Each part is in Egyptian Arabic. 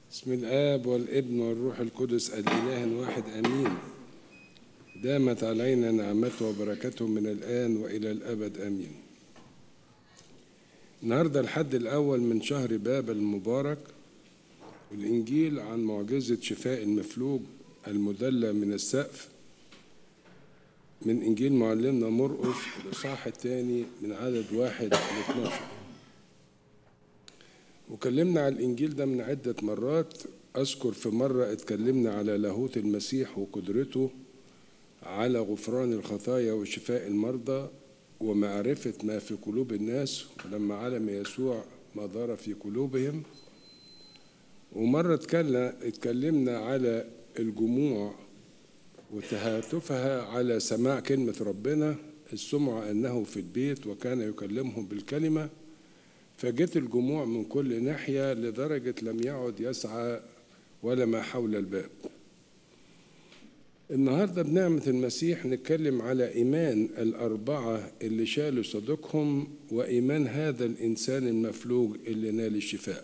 بسم الآب والابن والروح القدس الإله واحد آمين دامت علينا نعمته وبركته من الآن وإلى الأبد آمين النهاردة الحد الأول من شهر باب المبارك والإنجيل عن معجزة شفاء المفلوج المدلى من السقف من إنجيل معلمنا مرقس الإصحاح الثاني من عدد واحد ل 12 وكلمنا على الإنجيل ده من عدة مرات أذكر في مرة اتكلمنا على لاهوت المسيح وقدرته على غفران الخطايا وشفاء المرضى ومعرفة ما في قلوب الناس ولما علم يسوع ما دار في قلوبهم ومرة اتكلمنا على الجموع وتهاتفها على سماع كلمة ربنا السمع أنه في البيت وكان يكلمهم بالكلمة فجت الجموع من كل ناحية لدرجة لم يعد يسعى ولا ما حول الباب النهاردة بنعمة المسيح نتكلم على إيمان الأربعة اللي شالوا صديقهم وإيمان هذا الإنسان المفلوج اللي نال الشفاء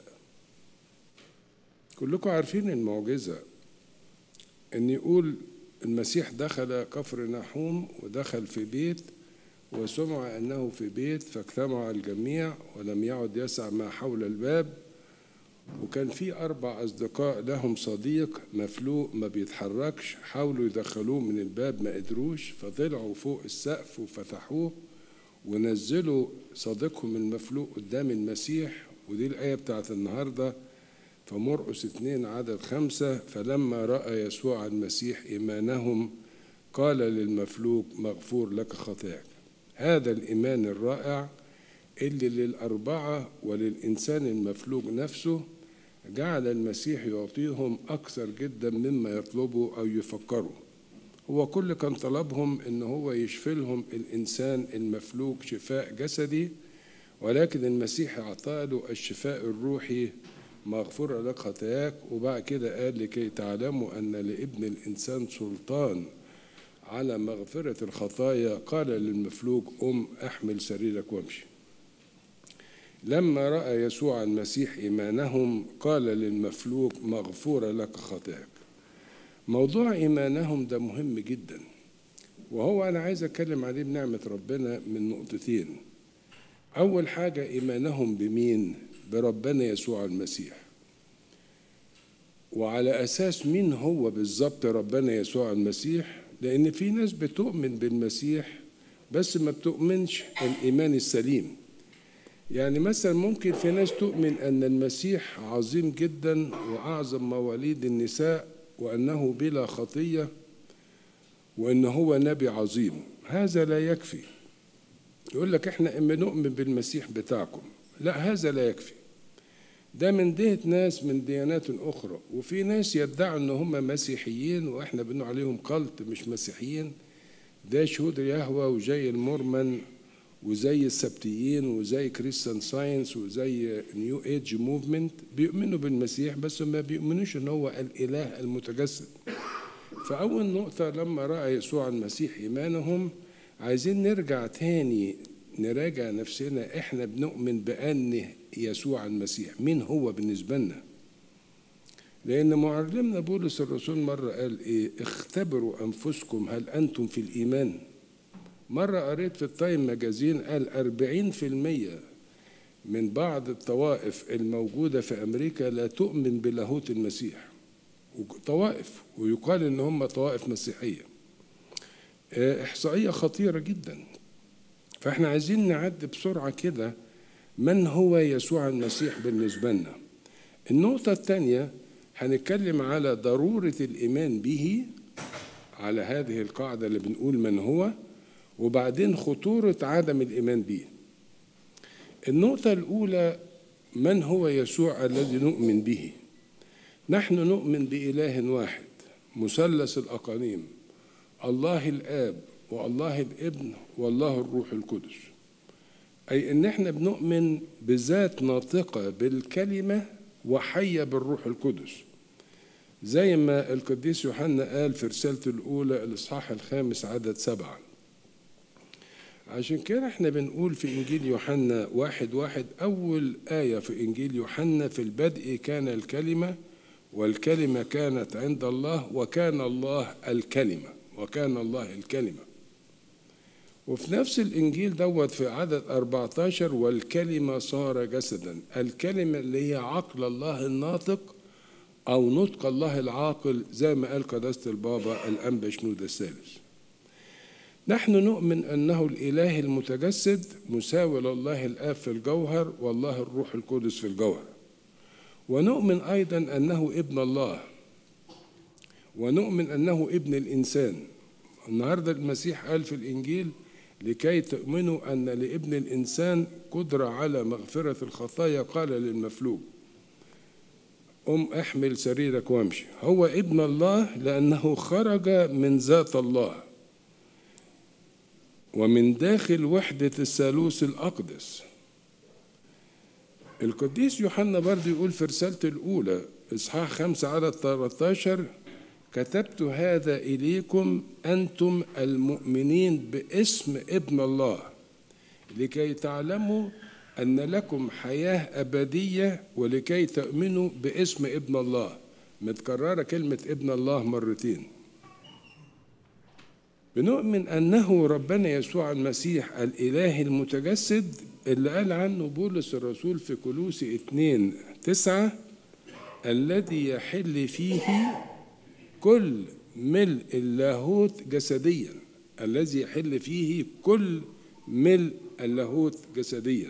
كلكم عارفين المعجزة أن يقول المسيح دخل كفر نحوم ودخل في بيت وسمع أنه في بيت فاجتمع الجميع ولم يعد يسع ما حول الباب وكان في أربع أصدقاء لهم صديق مفلوق ما بيتحركش حاولوا يدخلوه من الباب ما قدروش فطلعوا فوق السقف وفتحوه ونزلوا صديقهم المفلوق قدام المسيح ودي الآية بتاعت النهاردة فمرقس اتنين عدد خمسة فلما رأى يسوع المسيح إيمانهم قال للمفلوق مغفور لك خطاك هذا الإيمان الرائع اللي للأربعة وللإنسان المفلوج نفسه جعل المسيح يعطيهم أكثر جدا مما يطلبوا أو يفكروا هو كل كان طلبهم إن هو يشفي لهم الإنسان المفلوج شفاء جسدي ولكن المسيح أعطاله الشفاء الروحي مغفورة لك خطاياك وبعد كده قال لكي تعلموا أن لابن الإنسان سلطان على مغفرة الخطايا قال للمفلوج قم احمل سريرك وامشي لما رأى يسوع المسيح إيمانهم قال للمفلوج مغفورة لك خطاياك موضوع إيمانهم ده مهم جدا وهو أنا عايز أتكلم عليه بنعمة ربنا من نقطتين أول حاجة إيمانهم بمين بربنا يسوع المسيح وعلى أساس مين هو بالظبط ربنا يسوع المسيح لأن في ناس بتؤمن بالمسيح بس ما بتؤمنش الإيمان السليم يعني مثلا ممكن في ناس تؤمن أن المسيح عظيم جدا وأعظم مواليد النساء وأنه بلا خطية وأن هو نبي عظيم هذا لا يكفي يقول لك احنا اما نؤمن بالمسيح بتاعكم لا هذا لا يكفي ده من دهة ناس من ديانات أخرى وفي ناس يدعوا إن هم مسيحيين وإحنا بنقول عليهم قلط مش مسيحيين ده شهود يهوى وزي المورمن وزي السبتيين وزي كريستيان ساينس وزي نيو ايج موفمنت بيؤمنوا بالمسيح بس ما بيؤمنوش ان هو الاله المتجسد فاول نقطه لما راى يسوع المسيح ايمانهم عايزين نرجع تاني نراجع نفسنا احنا بنؤمن بان يسوع المسيح مين هو بالنسبه لنا لان معلمنا بولس الرسول مره قال ايه اختبروا انفسكم هل انتم في الايمان مرة قريت في التايم ماجازين قال أربعين في المية من بعض الطوائف الموجودة في أمريكا لا تؤمن بلاهوت المسيح طوائف ويقال إن هم طوائف مسيحية إحصائية خطيرة جدا فإحنا عايزين نعد بسرعة كده من هو يسوع المسيح بالنسبة لنا النقطة الثانية هنتكلم على ضرورة الإيمان به على هذه القاعدة اللي بنقول من هو وبعدين خطورة عدم الإيمان به النقطة الأولى من هو يسوع الذي نؤمن به نحن نؤمن بإله واحد مثلث الأقانيم الله الآب والله الابن والله الروح القدس أي إن إحنا بنؤمن بذات ناطقة بالكلمة وحية بالروح القدس زي ما القديس يوحنا قال في رسالته الأولى الإصحاح الخامس عدد سبعة عشان كده احنا بنقول في انجيل يوحنا واحد واحد اول ايه في انجيل يوحنا في البدء كان الكلمه والكلمة كانت عند الله وكان الله الكلمة وكان الله الكلمة وفي نفس الإنجيل دوت في عدد 14 والكلمة صار جسدا الكلمة اللي هي عقل الله الناطق أو نطق الله العاقل زي ما قال قداسة البابا الأنبا شنود الثالث نحن نؤمن أنه الإله المتجسد مساوي لله الآب في الجوهر والله الروح القدس في الجوهر ونؤمن أيضا أنه ابن الله ونؤمن أنه ابن الإنسان النهاردة المسيح قال في الإنجيل لكي تؤمنوا أن لابن الإنسان قدرة على مغفرة الخطايا قال للمفلوج قم احمل سريرك وامشي هو ابن الله لأنه خرج من ذات الله ومن داخل وحدة الثالوث الأقدس القديس يوحنا برضه يقول في رسالته الأولى إصحاح خمسة عدد 13 كتبت هذا إليكم أنتم المؤمنين باسم ابن الله لكي تعلموا أن لكم حياة أبدية ولكي تؤمنوا باسم ابن الله متكررة كلمة ابن الله مرتين بنؤمن أنه ربنا يسوع المسيح الإله المتجسد اللي قال عنه بولس الرسول في كلوسي 2 تسعة الذي يحل فيه كل ملء اللاهوت جسديا الذي يحل فيه كل ملء اللاهوت جسديا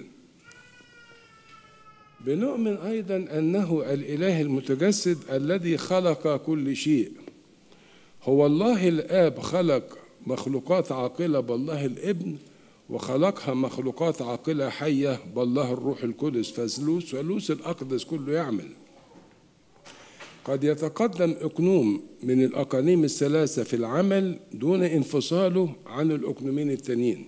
بنؤمن أيضا أنه الإله المتجسد الذي خلق كل شيء هو الله الآب خلق مخلوقات عاقلة بالله الابن وخلقها مخلوقات عاقلة حية بالله الروح القدس فثلوث ثالوث الأقدس كله يعمل قد يتقدم أقنوم من الأقانيم الثلاثة في العمل دون انفصاله عن الأقنومين التانيين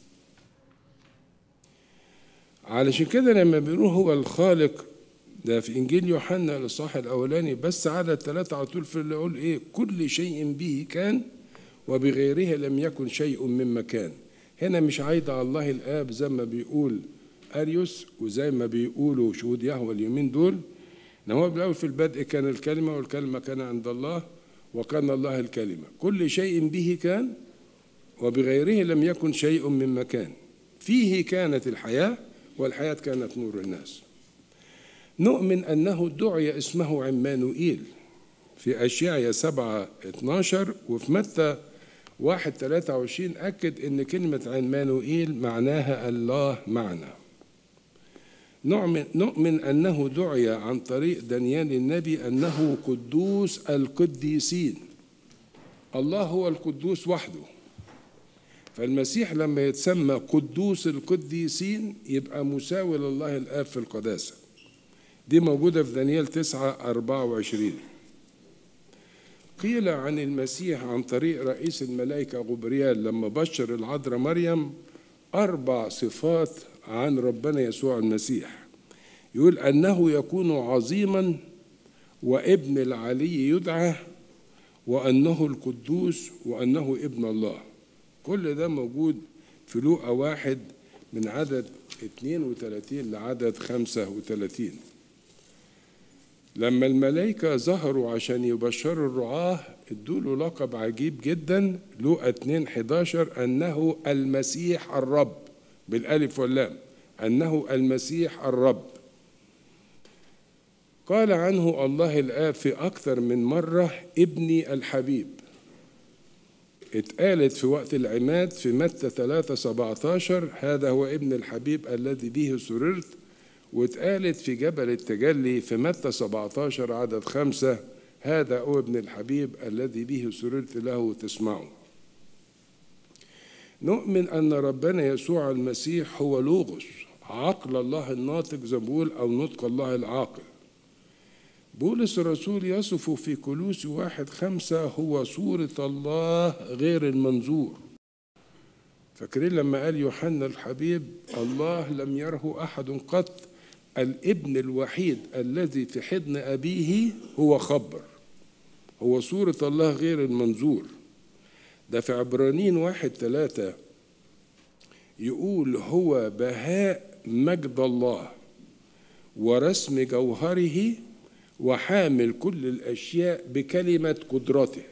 علشان كده لما بيقولوا هو الخالق ده في إنجيل يوحنا الإصحاح الأولاني بس عدد ثلاثة على طول في اللي يقول إيه كل شيء به كان وبغيره لم يكن شيء مما كان هنا مش عايدة على الله الآب زي ما بيقول أريوس وزي ما بيقولوا شهود يهوى اليومين دول إن هو بالأول في البدء كان الكلمة والكلمة كان عند الله وكان الله الكلمة كل شيء به كان وبغيره لم يكن شيء مما كان فيه كانت الحياة والحياة كانت نور الناس نؤمن أنه دعي اسمه عمانوئيل في أشعيا 7 12 وفي متى واحد 23 أكد إن كلمة عمانوئيل معناها الله معنا نؤمن, نؤمن أنه دعي عن طريق دانيال النبي أنه قدوس القديسين الله هو القدوس وحده فالمسيح لما يتسمى قدوس القديسين يبقى مساوي لله الآب في القداسة دي موجودة في دانيال 9 24 قيل عن المسيح عن طريق رئيس الملائكة غبريال لما بشر العذراء مريم أربع صفات عن ربنا يسوع المسيح يقول أنه يكون عظيما وابن العلي يدعى وأنه القدوس وأنه ابن الله كل ده موجود في لوقا واحد من عدد 32 لعدد 35 لما الملائكة ظهروا عشان يبشروا الرعاة ادوا له لقب عجيب جدا لوقا 2 11 أنه المسيح الرب بالألف واللام أنه المسيح الرب قال عنه الله الآب في أكثر من مرة ابني الحبيب اتقالت في وقت العماد في متى 3 17 هذا هو ابن الحبيب الذي به سررت واتقالت في جبل التجلي في متى 17 عدد خمسة هذا هو ابن الحبيب الذي به سررت له تسمعه نؤمن أن ربنا يسوع المسيح هو لوغوس عقل الله الناطق زي بقول أو نطق الله العاقل بولس الرسول يصف في كلوس واحد خمسة هو صورة الله غير المنظور فاكرين لما قال يوحنا الحبيب الله لم يره أحد قط الابن الوحيد الذي في حضن أبيه هو خبر هو صورة الله غير المنظور ده في عبرانيين واحد ثلاثة يقول هو بهاء مجد الله ورسم جوهره وحامل كل الاشياء بكلمه قدرته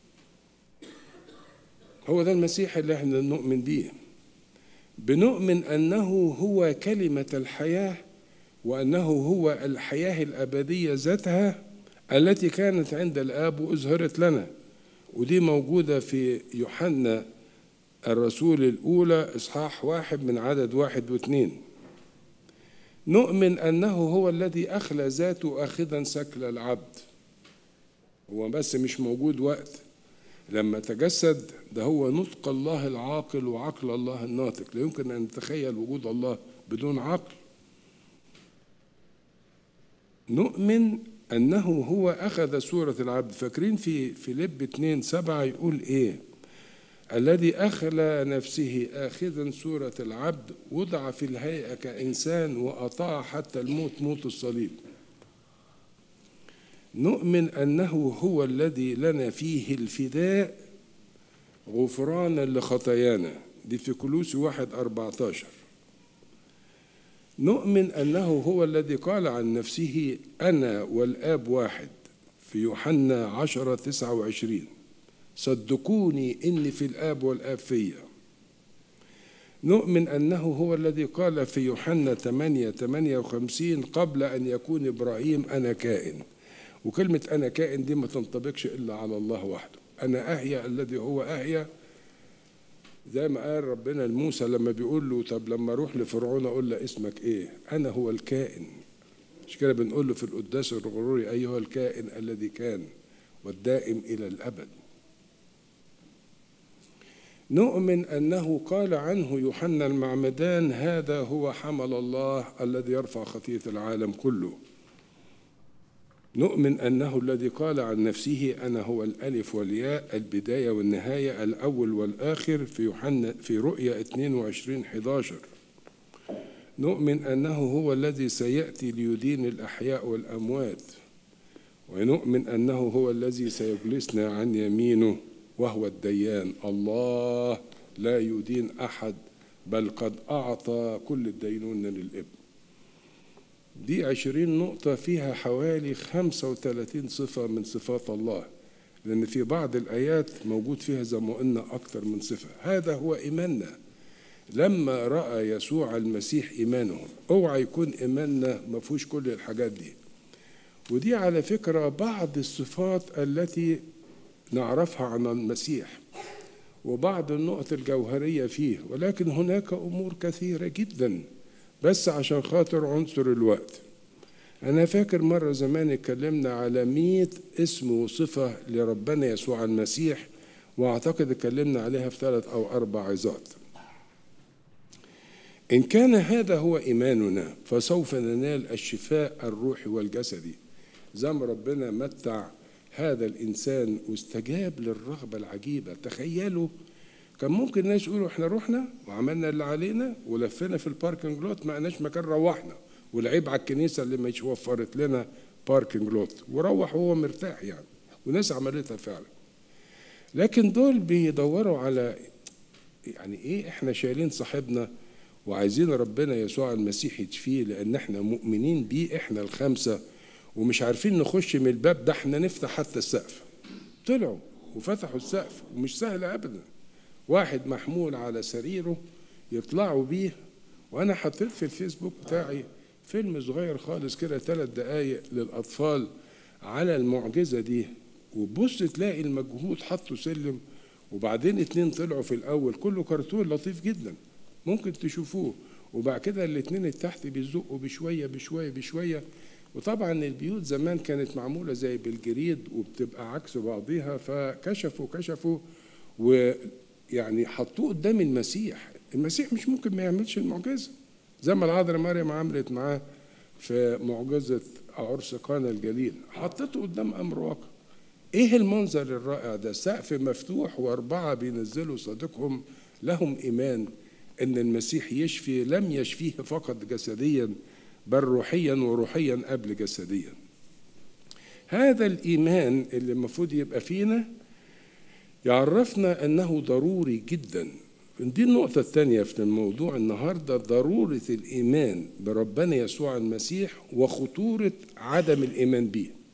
هو ده المسيح اللي احنا نؤمن بيه بنؤمن انه هو كلمه الحياه وانه هو الحياه الابديه ذاتها التي كانت عند الاب واظهرت لنا ودي موجوده في يوحنا الرسول الاولى اصحاح واحد من عدد واحد واثنين نؤمن انه هو الذي اخلى ذاته اخذا سكل العبد هو بس مش موجود وقت لما تجسد ده هو نطق الله العاقل وعقل الله الناطق لا يمكن ان نتخيل وجود الله بدون عقل نؤمن انه هو اخذ صوره العبد فاكرين في فيليب 2 7 يقول ايه الذي أخلى نفسه آخذا صورة العبد وضع في الهيئة كإنسان وأطاع حتى الموت موت الصليب نؤمن أنه هو الذي لنا فيه الفداء غفرانا لخطايانا دي في كلوس واحد أربعة عشر نؤمن أنه هو الذي قال عن نفسه أنا والآب واحد في يوحنا عشرة تسعة وعشرين صدقوني إني في الآب والآب فيا نؤمن أنه هو الذي قال في يوحنا 8 58 قبل أن يكون إبراهيم أنا كائن وكلمة أنا كائن دي ما تنطبقش إلا على الله وحده أنا أهيا الذي هو أهيا زي ما قال ربنا لموسى لما بيقول له طب لما أروح لفرعون أقول له اسمك إيه أنا هو الكائن مش كده بنقول له في القداس الغروري أيها الكائن الذي كان والدائم إلى الأبد نؤمن انه قال عنه يوحنا المعمدان هذا هو حمل الله الذي يرفع خطيه العالم كله نؤمن انه الذي قال عن نفسه انا هو الالف والياء البدايه والنهايه الاول والاخر في يوحنا في رؤيا 22 11 نؤمن انه هو الذي سياتي ليدين الاحياء والاموات ونؤمن انه هو الذي سيجلسنا عن يمينه وهو الديان الله لا يدين احد بل قد اعطى كل الدينون للابن دي عشرين نقطة فيها حوالي خمسة وثلاثين صفة من صفات الله لأن في بعض الآيات موجود فيها زي ما قلنا أكثر من صفة هذا هو إيماننا لما رأى يسوع المسيح إيمانهم اوعى يكون إيماننا ما فيهوش كل الحاجات دي ودي على فكرة بعض الصفات التي نعرفها عن المسيح وبعض النقط الجوهرية فيه ولكن هناك أمور كثيرة جدا بس عشان خاطر عنصر الوقت أنا فاكر مرة زمان اتكلمنا على مئة اسم وصفة لربنا يسوع المسيح وأعتقد اتكلمنا عليها في ثلاث أو أربع عظات إن كان هذا هو إيماننا فسوف ننال الشفاء الروحي والجسدي زي ما ربنا متع هذا الإنسان واستجاب للرغبة العجيبة تخيلوا كان ممكن الناس يقولوا احنا رحنا وعملنا اللي علينا ولفينا في الباركنج لوت ما لقيناش مكان روحنا والعيب على الكنيسة اللي مش وفرت لنا باركنج لوت وروح وهو مرتاح يعني وناس عملتها فعلا لكن دول بيدوروا على يعني ايه احنا شايلين صاحبنا وعايزين ربنا يسوع المسيح يشفيه لان احنا مؤمنين بيه احنا الخمسه ومش عارفين نخش من الباب ده احنا نفتح حتى السقف طلعوا وفتحوا السقف ومش سهل ابدا واحد محمول على سريره يطلعوا بيه وانا حطيت في الفيسبوك بتاعي فيلم صغير خالص كده ثلاث دقايق للاطفال على المعجزه دي وبص تلاقي المجهود حطوا سلم وبعدين اتنين طلعوا في الاول كله كرتون لطيف جدا ممكن تشوفوه وبعد كده الاتنين التحت بيزقوا بشويه بشويه بشويه وطبعا البيوت زمان كانت معموله زي بالجريد وبتبقى عكس بعضيها فكشفوا كشفوا ويعني حطوه قدام المسيح المسيح مش ممكن ما يعملش المعجزه زي ما العذراء مريم عملت معاه في معجزه عرس قانا الجليل حطته قدام امر واقع ايه المنظر الرائع ده سقف مفتوح واربعه بينزلوا صديقهم لهم ايمان ان المسيح يشفي لم يشفيه فقط جسديا بل روحيا وروحيا قبل جسديا هذا الايمان اللي المفروض يبقى فينا يعرفنا انه ضروري جدا دي النقطة الثانية في الموضوع النهاردة ضرورة الإيمان بربنا يسوع المسيح وخطورة عدم الإيمان به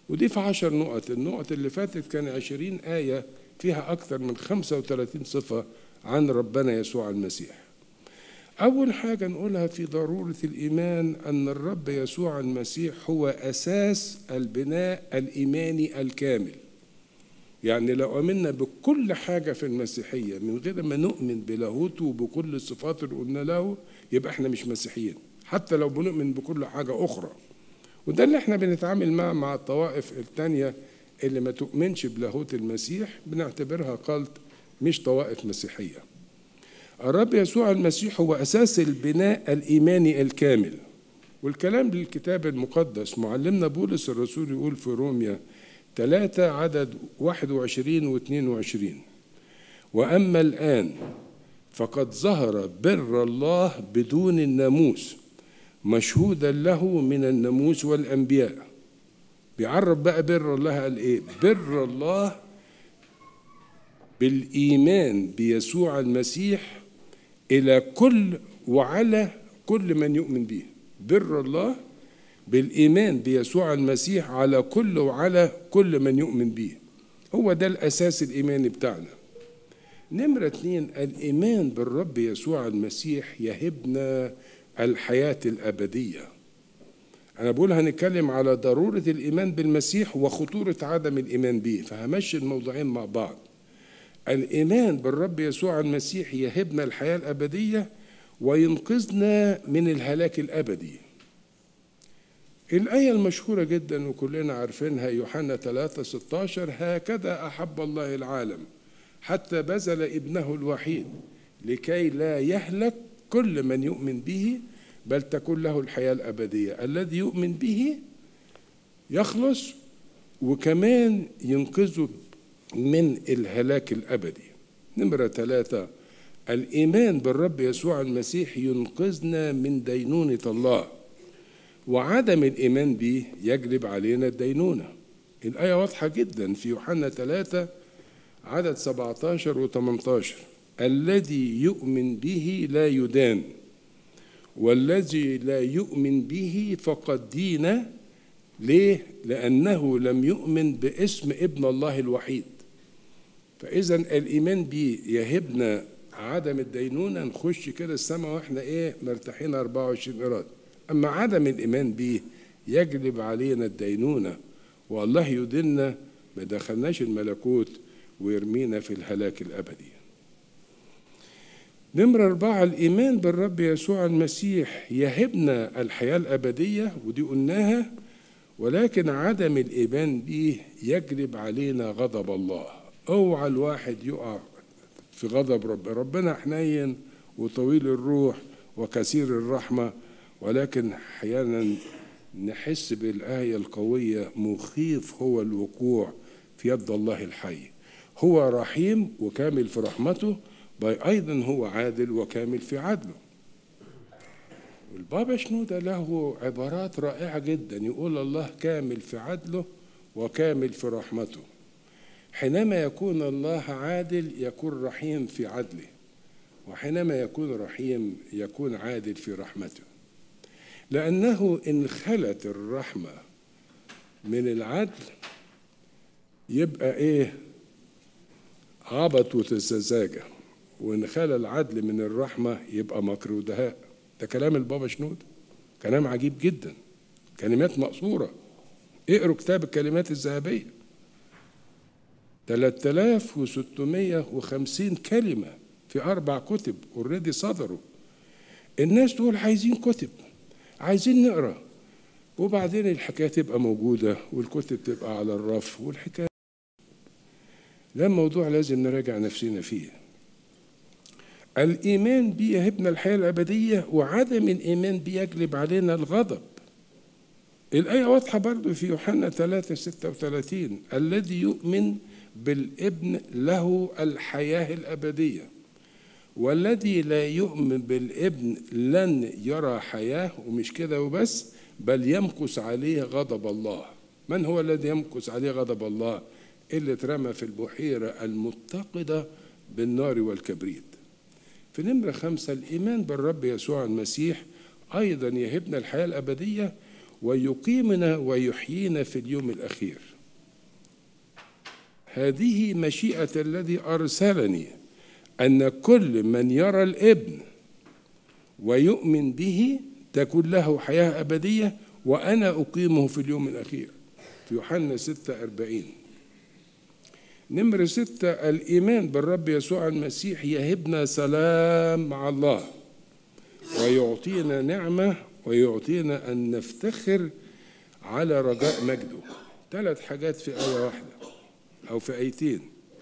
ودي في عشر نقط النقط اللي فاتت كان عشرين آية فيها أكثر من خمسة وثلاثين صفة عن ربنا يسوع المسيح أول حاجة نقولها في ضرورة الإيمان أن الرب يسوع المسيح هو أساس البناء الإيماني الكامل يعني لو آمنا بكل حاجة في المسيحية من غير ما نؤمن بلاهوته وبكل الصفات اللي قلنا له يبقى احنا مش مسيحيين حتى لو بنؤمن بكل حاجة أخرى وده اللي احنا بنتعامل معه مع الطوائف التانية اللي ما تؤمنش بلاهوت المسيح بنعتبرها قلت مش طوائف مسيحية الرب يسوع المسيح هو أساس البناء الإيماني الكامل والكلام للكتاب المقدس معلمنا بولس الرسول يقول في روميا ثلاثة عدد 21 و 22 وأما الآن فقد ظهر بر الله بدون الناموس مشهودا له من الناموس والأنبياء بيعرف بقى بر الله قال إيه بر الله بالإيمان بيسوع المسيح إلى كل وعلى كل من يؤمن به بر الله بالإيمان بيسوع المسيح على كل وعلى كل من يؤمن به هو ده الأساس الإيماني بتاعنا نمرة اتنين الإيمان بالرب يسوع المسيح يهبنا الحياة الأبدية أنا بقول هنتكلم على ضرورة الإيمان بالمسيح وخطورة عدم الإيمان به فهمشي الموضوعين مع بعض الإيمان بالرب يسوع المسيح يهبنا الحياة الأبدية وينقذنا من الهلاك الأبدي الآية المشهورة جدا وكلنا عارفينها يوحنا 3 16 هكذا أحب الله العالم حتى بذل ابنه الوحيد لكي لا يهلك كل من يؤمن به بل تكون له الحياة الأبدية الذي يؤمن به يخلص وكمان ينقذه من الهلاك الأبدي نمرة ثلاثة الإيمان بالرب يسوع المسيح ينقذنا من دينونة الله وعدم الإيمان به يجلب علينا الدينونة الآية واضحة جدا في يوحنا ثلاثة عدد 17 و 18 الذي يؤمن به لا يدان والذي لا يؤمن به فقد دين ليه؟ لأنه لم يؤمن باسم ابن الله الوحيد فإذا الإيمان به يهبنا عدم الدينونة نخش كده السماء واحنا ايه مرتاحين 24 قراط أما عدم الإيمان به يجلب علينا الدينونة والله يدلنا ما دخلناش الملكوت ويرمينا في الهلاك الأبدي نمرة أربعة الإيمان بالرب يسوع المسيح يهبنا الحياة الأبدية ودي قلناها ولكن عدم الإيمان به يجلب علينا غضب الله اوعى الواحد يقع في غضب رب ربنا حنين وطويل الروح وكثير الرحمة ولكن أحيانا نحس بالآية القوية مخيف هو الوقوع في يد الله الحي هو رحيم وكامل في رحمته بل أيضا هو عادل وكامل في عدله البابا شنودة له عبارات رائعة جدا يقول الله كامل في عدله وكامل في رحمته حينما يكون الله عادل يكون رحيم في عدله وحينما يكون رحيم يكون عادل في رحمته لأنه إن خلت الرحمة من العدل يبقى إيه عبط وتزازاجة وإن خلى العدل من الرحمة يبقى مكر ودهاء ده كلام البابا شنود كلام عجيب جدا كلمات مقصورة اقروا كتاب الكلمات الذهبية 3650 كلمة في أربع كتب اوريدي صدروا الناس دول عايزين كتب عايزين نقرا وبعدين الحكايه تبقى موجوده والكتب تبقى على الرف والحكايه ده موضوع لازم نراجع نفسنا فيه الإيمان بي يهبنا الحياة الأبدية وعدم الإيمان بي يجلب علينا الغضب الآية واضحة برضو في يوحنا 3 36 الذي يؤمن بالابن له الحياة الأبدية والذي لا يؤمن بالابن لن يرى حياة ومش كده وبس بل يمكث عليه غضب الله من هو الذي يمكث عليه غضب الله اللي اترمى في البحيرة المتقدة بالنار والكبريت في نمرة خمسة الإيمان بالرب يسوع المسيح أيضا يهبنا الحياة الأبدية ويقيمنا ويحيينا في اليوم الأخير هذه مشيئة الذي أرسلني أن كل من يرى الابن ويؤمن به تكون له حياة أبدية وأنا أقيمه في اليوم الأخير في يوحنا 6 40 نمرة ستة الإيمان بالرب يسوع المسيح يهبنا سلام مع الله ويعطينا نعمة ويعطينا أن نفتخر على رجاء مجده ثلاث حاجات في آية واحدة أو في آيتين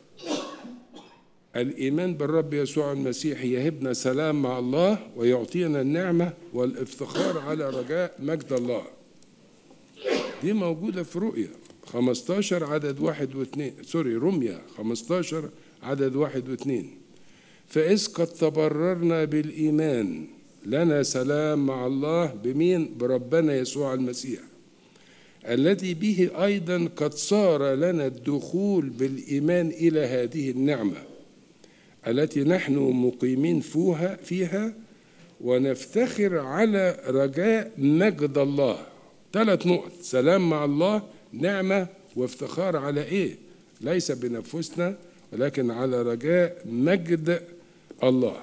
الإيمان بالرب يسوع المسيح يهبنا سلام مع الله ويعطينا النعمة والافتخار على رجاء مجد الله دي موجودة في رؤيا 15 عدد واحد واثنين سوري رمية 15 عدد واحد واثنين فإذ قد تبررنا بالإيمان لنا سلام مع الله بمين بربنا يسوع المسيح الذي به أيضا قد صار لنا الدخول بالإيمان إلى هذه النعمة التي نحن مقيمين فيها فيها ونفتخر على رجاء مجد الله ثلاث نقط سلام مع الله نعمة وافتخار على إيه ليس بنفسنا ولكن على رجاء مجد الله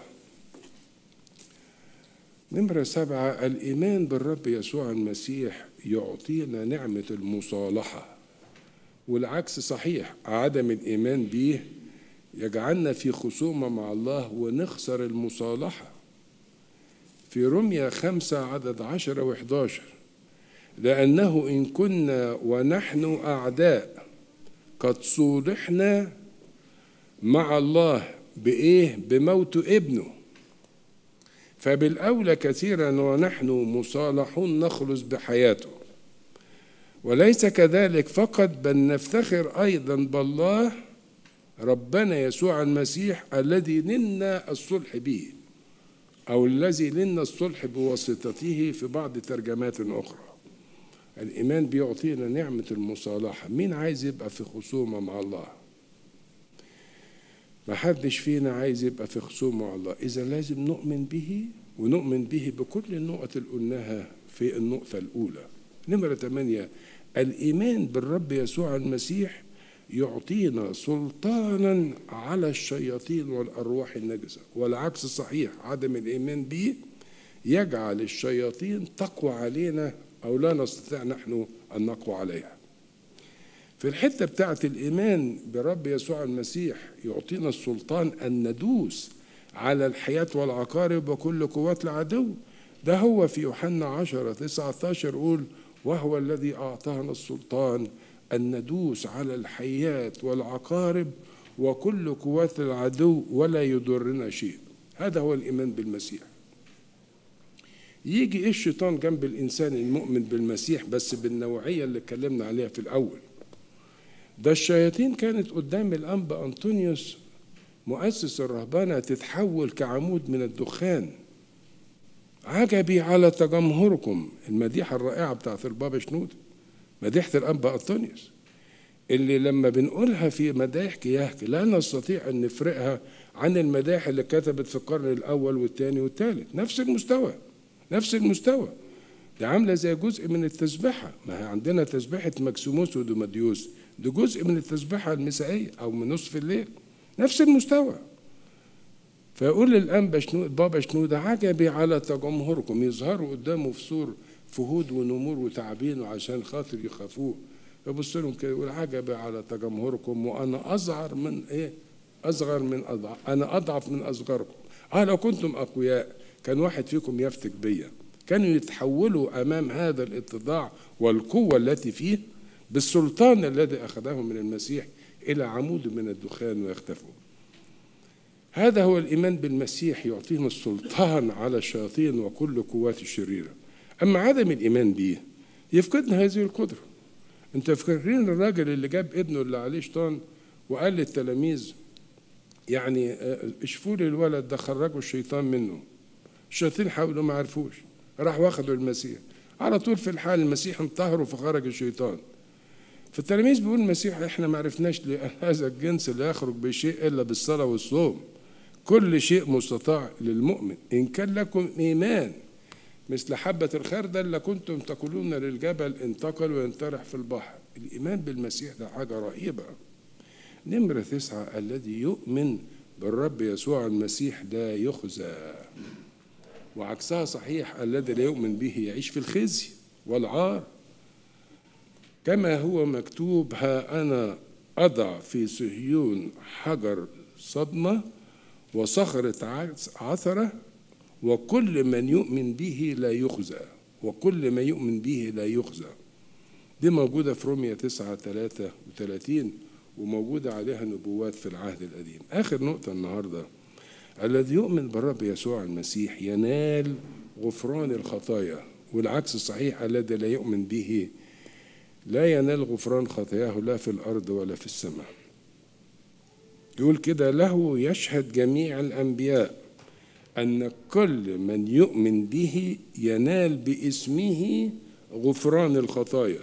نمرة سبعة الإيمان بالرب يسوع المسيح يعطينا نعمة المصالحة والعكس صحيح عدم الإيمان به يجعلنا في خصومة مع الله ونخسر المصالحة في رمية خمسة عدد عشرة وحداشر لأنه إن كنا ونحن أعداء قد صولحنا مع الله بإيه؟ بموت ابنه فبالأولى كثيرا ونحن مصالحون نخلص بحياته وليس كذلك فقط بل نفتخر أيضا بالله ربنا يسوع المسيح الذي لنا الصلح به أو الذي لنا الصلح بواسطته في بعض ترجمات أخرى الإيمان بيعطينا نعمة المصالحة مين عايز يبقى في خصومة مع الله ما حدش فينا عايز يبقى في خصومة مع الله إذا لازم نؤمن به ونؤمن به بكل النقط اللي قلناها في النقطة الأولى نمرة ثمانية الإيمان بالرب يسوع المسيح يعطينا سلطانا على الشياطين والأرواح النجسة والعكس صحيح عدم الإيمان به يجعل الشياطين تقوى علينا أو لا نستطيع نحن أن نقوى عليها في الحتة بتاعة الإيمان برب يسوع المسيح يعطينا السلطان أن ندوس على الحياة والعقارب وكل قوات العدو ده هو في يوحنا 10 19 يقول وهو الذي أعطانا السلطان أن ندوس على الحيات والعقارب وكل قوات العدو ولا يضرنا شيء هذا هو الإيمان بالمسيح يجي الشيطان جنب الإنسان المؤمن بالمسيح بس بالنوعية اللي اتكلمنا عليها في الأول ده الشياطين كانت قدام الأنبا أنطونيوس مؤسس الرهبانة تتحول كعمود من الدخان عجبي على تجمهركم المديحة الرائعة بتاعت البابا شنود مديحة الأنبا أنطونيوس اللي لما بنقولها في مدايح كياهك لا نستطيع أن نفرقها عن المدايح اللي كتبت في القرن الأول والثاني والثالث نفس المستوى نفس المستوى دي عاملة زي جزء من التسبحة ما هي عندنا تسبحة مكسيموس ودوماديوس ده جزء من التسبحة المسائية أو من نصف الليل نفس المستوى فيقول للأنبا شنود بابا شنودة عجبي على تجمهركم يظهروا قدامه في صور فهود ونمور وتعابين وعشان خاطر يخافوه يبص لهم كده يقول عجبي على تجمهركم وأنا أصغر من إيه؟ أصغر من أضعف أنا أضعف من أصغركم أه لو كنتم أقوياء كان واحد فيكم يفتك بيا كانوا يتحولوا أمام هذا الاتضاع والقوة التي فيه بالسلطان الذي أخذه من المسيح إلى عمود من الدخان ويختفوا هذا هو الإيمان بالمسيح يعطينا السلطان على الشياطين وكل قوات الشريرة أما عدم الإيمان به يفقدنا هذه القدرة أنت فاكرين الراجل اللي جاب ابنه اللي عليه شيطان وقال للتلاميذ يعني اشفوا لي الولد ده خرجوا الشيطان منه الشياطين حاولوا ما عرفوش راح واخدوا المسيح على طول في الحال المسيح انطهروا فخرج الشيطان فالتلاميذ بيقول المسيح احنا ما عرفناش هذا الجنس لا يخرج بشيء الا بالصلاه والصوم كل شيء مستطاع للمؤمن ان كان لكم ايمان مثل حبة الخردل لكنتم تقولون للجبل انتقل وينطرح في البحر الإيمان بالمسيح ده حاجة رهيبة نمرة تسعة الذي يؤمن بالرب يسوع المسيح لا يخزى وعكسها صحيح الذي لا يؤمن به يعيش في الخزي والعار كما هو مكتوب ها أنا أضع في صهيون حجر صدمة وصخرة عثرة وكل من يؤمن به لا يخزى وكل ما يؤمن به لا يخزى دي موجودة في رومية 9 33 وموجودة عليها نبوات في العهد القديم آخر نقطة النهاردة الذي يؤمن بالرب يسوع المسيح ينال غفران الخطايا والعكس صحيح الذي لا يؤمن به لا ينال غفران خطاياه لا في الأرض ولا في السماء يقول كده له يشهد جميع الأنبياء أن كل من يؤمن به ينال باسمه غفران الخطايا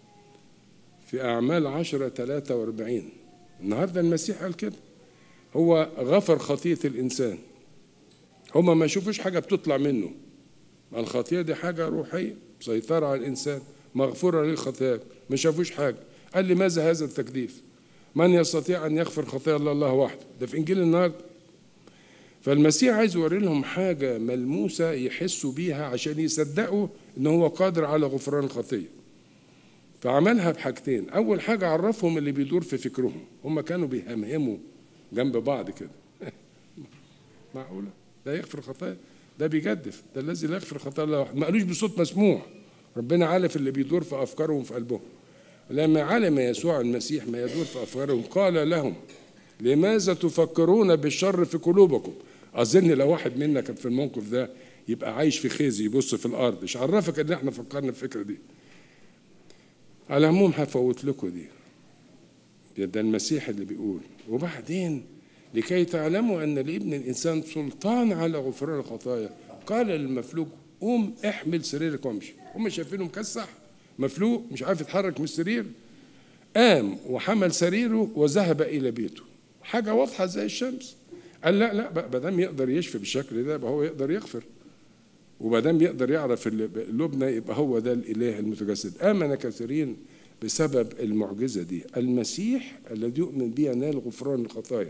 في أعمال عشرة ثلاثة واربعين النهاردة المسيح قال كده هو غفر خطية الإنسان هما ما يشوفوش حاجة بتطلع منه الخطية دي حاجة روحية مسيطرة على الإنسان مغفورة للخطايا ما شافوش حاجة قال لماذا هذا التكليف من يستطيع أن يغفر خطايا الله الله وحده ده في إنجيل النهارده فالمسيح عايز يوري لهم حاجة ملموسة يحسوا بيها عشان يصدقوا إن هو قادر على غفران الخطية فعملها بحاجتين أول حاجة عرفهم اللي بيدور في فكرهم هم كانوا بيهمهموا جنب بعض كده معقولة ده يغفر خطايا ده بيجدف ده الذي لا يغفر خطايا الله ما قالوش بصوت مسموع ربنا عارف اللي بيدور في أفكارهم في قلبهم لما علم يسوع المسيح ما يدور في أفكارهم قال لهم لماذا تفكرون بالشر في قلوبكم أظن لو واحد منا كان في الموقف ده يبقى عايش في خزي يبص في الأرض مش عرفك إن إحنا فكرنا في الفكرة دي على العموم هفوت لكم دي ده المسيح اللي بيقول وبعدين لكي تعلموا أن لابن الإنسان سلطان على غفران الخطايا قال للمفلوج قوم احمل سريرك وامشي هم شايفينه مكسح مفلوق مش عارف يتحرك من السرير قام وحمل سريره وذهب الى بيته حاجه واضحه زي الشمس قال لا لا ما دام يقدر يشفي بالشكل ده يبقى هو يقدر يغفر وما دام يقدر يعرف اللبنى يبقى هو ده الاله المتجسد امن كثيرين بسبب المعجزه دي المسيح الذي يؤمن به ينال غفران الخطايا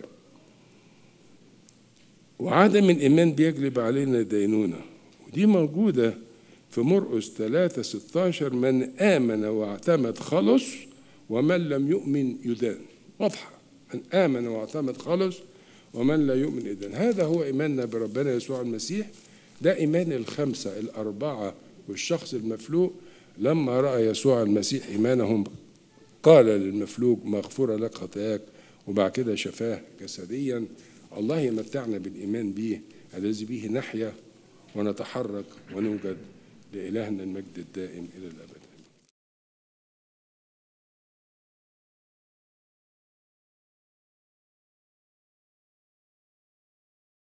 وعدم الايمان بيجلب علينا دينونه ودي موجوده في مرقس 3 16 من آمن واعتمد خلص ومن لم يؤمن يدان واضحة من آمن واعتمد خلص ومن لا يؤمن يدان هذا هو إيماننا بربنا يسوع المسيح ده إيمان الخمسة الأربعة والشخص المفلوق لما رأى يسوع المسيح إيمانهم قال للمفلوج مغفورة لك خطاياك وبعد كده شفاه جسديا الله يمتعنا بالإيمان به الذي به نحيا ونتحرك ونوجد لإلهنا المجد الدائم إلى الأبد